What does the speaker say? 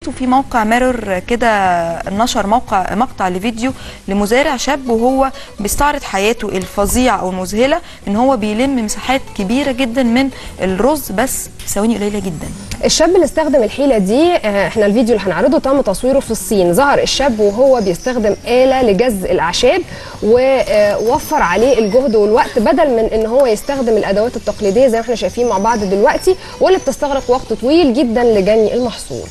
وفي موقع ميرور كده نشر موقع مقطع لفيديو لمزارع شاب وهو بيستعرض حياته الفظيعه او المذهله ان هو بيلم مساحات كبيره جدا من الرز بس في ثواني قليله جدا الشاب اللي استخدم الحيله دي آه، احنا الفيديو اللي هنعرضه تم تصويره في الصين ظهر الشاب وهو بيستخدم آلة لجز الأعشاب ووفر عليه الجهد والوقت بدل من ان هو يستخدم الأدوات التقليدية زي ما احنا شايفين مع بعض دلوقتي واللي بتستغرق وقت طويل جدا لجني المحصول